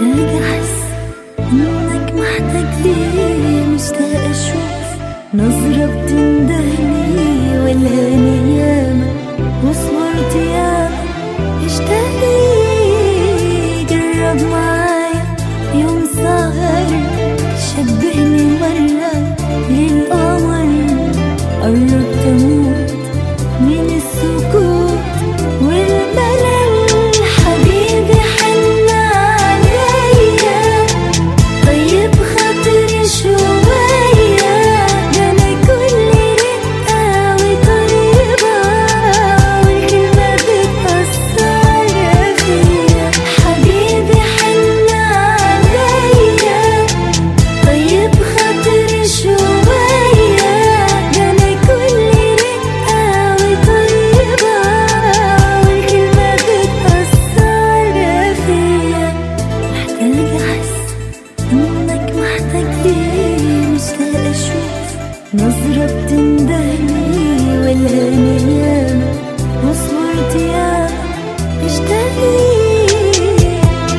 محتاج احس انك محتاج ليه مشتاق اشوف نظرة بتندهني والهاني ياما وصبرت ياما اشتاق ليه جرب معايا يوم سهر شبهني مرة للقمر قربت اموت من السكوت والملل حبيبي حن عليا طيب خاطري شوية ده أنا كل رقة وطيبة والكلمة بتأثر فيا حبيبي حن عليا طيب خاطري شوية ده أنا كل رقة وطيبة والكلمة بتأثر فيا محتاج أحس إنك محتاج ليه مشتاق أشوف نظرة بتندهني والهاني ياما وصبرت ياما اشتاق ليه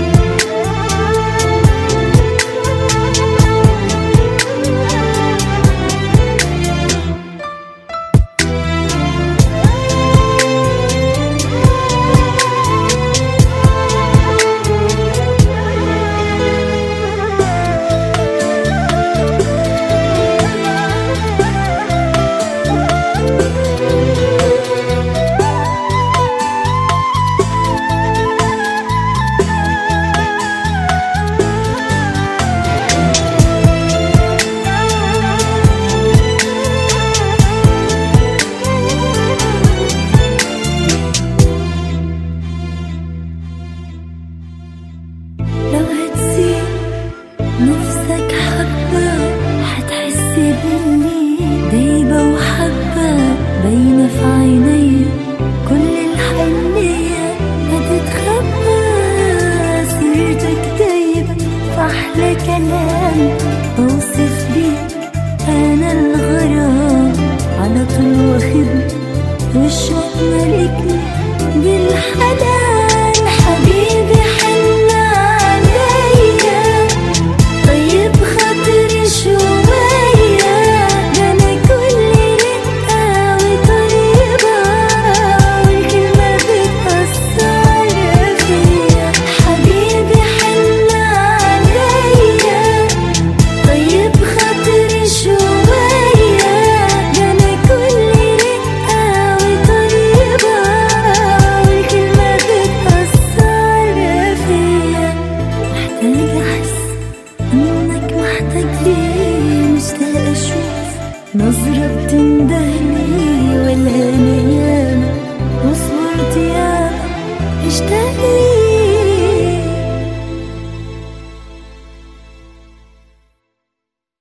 لو هتسيب نفسك حبة هتحس بإني دايبة وحبة باينة في عينيا كل الحنية هتتخبى سيرتك دايبة في أحلى كلام بوصف بيك أنا الغرام على طول واخدني والشوق مليان